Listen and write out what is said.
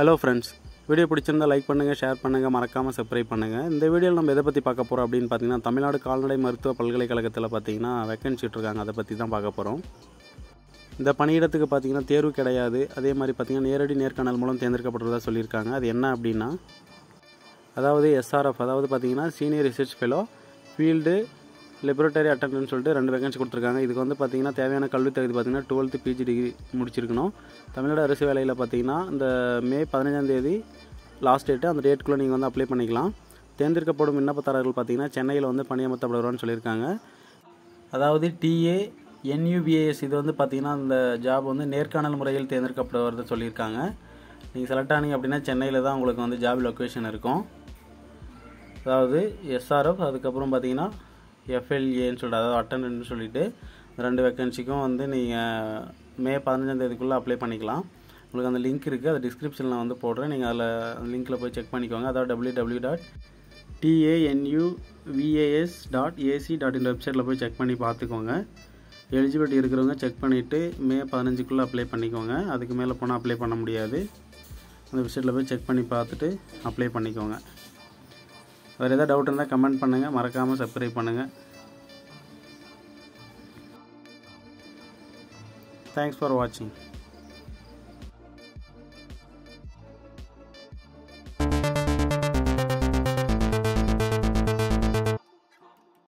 hello friends video பிடிச்சிருந்தா like பண்ணுங்கள் share பண்ணுங்கள் மறக்காமல் சப்ஸ்கிரைப் பண்ணுங்கள் இந்த வீடியோவில் நம்ம எதை பற்றி பார்க்க போகிறோம் அப்படின்னு பார்த்தீங்கன்னா தமிழ்நாடு கால்நடை மருத்துவ பல்கலைக்கழகத்தில் பார்த்தீங்கன்னா வேக்கன்சி விட்ருக்காங்க அதை பற்றி தான் பார்க்க போகிறோம் இந்த பணியிடத்துக்கு பார்த்தீங்கன்னா தேர்வு கிடையாது அதே மாதிரி பார்த்தீங்கன்னா நேரடி நேர்காணல் மூலம் தேர்ந்தெடுக்கப்படுறதா சொல்லியிருக்காங்க அது என்ன அப்படின்னா அதாவது எஸ்ஆர்எஃப் அதாவது பார்த்தீங்கன்னா senior research fellow field laboratory attendant சொல்லிட்டு ரெண்டு வேகன்சி கொடுத்துருக்காங்க இதுக்கு வந்து பார்த்தீங்கன்னா தேவையான கல்வி தகுதி பார்த்தீங்கன்னா டுவெல்த்து பிஜி டிகிரி முடிச்சிருக்கணும் தமிழ்நாடு அரசு வேலையில் பார்த்தீங்கன்னா இந்த மே பதினஞ்சாம் தேதி லாஸ்ட் டேட்டு அந்த டேட்டுக்குள்ளே நீங்கள் வந்து அப்ளை பண்ணிக்கலாம் தேர்ந்தெடுக்கப்படும் விண்ணப்பதாரர்கள் பார்த்தீங்கன்னா சென்னையில் வந்து பணியமர்த்தப்படுவார்னு சொல்லியிருக்காங்க அதாவது டிஏ என்யூபிஏஎஸ் இது வந்து பார்த்தீங்கன்னா இந்த ஜாப் வந்து நேர்காணல் முறையில் தேர்ந்தெடுக்கப்படுவது சொல்லியிருக்காங்க நீங்கள் செலக்ட் ஆனீங்க அப்படின்னா சென்னையில் தான் உங்களுக்கு வந்து ஜாப் லொக்கேஷன் இருக்கும் அதாவது எஸ்ஆர்எஃப் அதுக்கப்புறம் பார்த்தீங்கன்னா எஃப்எல்ஏன்னு சொல்லிட்டு அதாவது அட்டண்டன்ட்னு சொல்லிட்டு இந்த ரெண்டு வேக்கன்சிக்கும் வந்து நீங்கள் மே பதினஞ்சாம் தேதிக்குள்ளே அப்ளை பண்ணிக்கலாம் உங்களுக்கு அந்த லிங்க் இருக்குது அது டிஸ்கிரிப்ஷனில் வந்து போடுறேன் நீங்கள் அதில் அந்த லிங்க்கில் போய் செக் பண்ணிக்கோங்க அதாவது W W dot TANU VAS dot AC dot இந்த வெப்சைட்டில் போய் செக் பண்ணி பார்த்துக்கோங்க எலிஜிபிலிட்டி இருக்கிறவங்க செக் பண்ணிவிட்டு மே பதினஞ்சுக்குள்ளே அப்ளை பண்ணிக்கோங்க அதுக்கு மேலே போனால் அப்ளை பண்ண முடியாது அந்த வெப்சைட்டில் போய் செக் பண்ணி பார்த்துட்டு அப்ளை பண்ணிக்கோங்க வேறு எதாவது டவுட் இருந்தால் கமெண்ட் பண்ணுங்கள் மறக்காமல் சப்ஸ்கிரைப் பண்ணுங்கள் தேங்க்ஸ் ஃபார் வாட்சிங்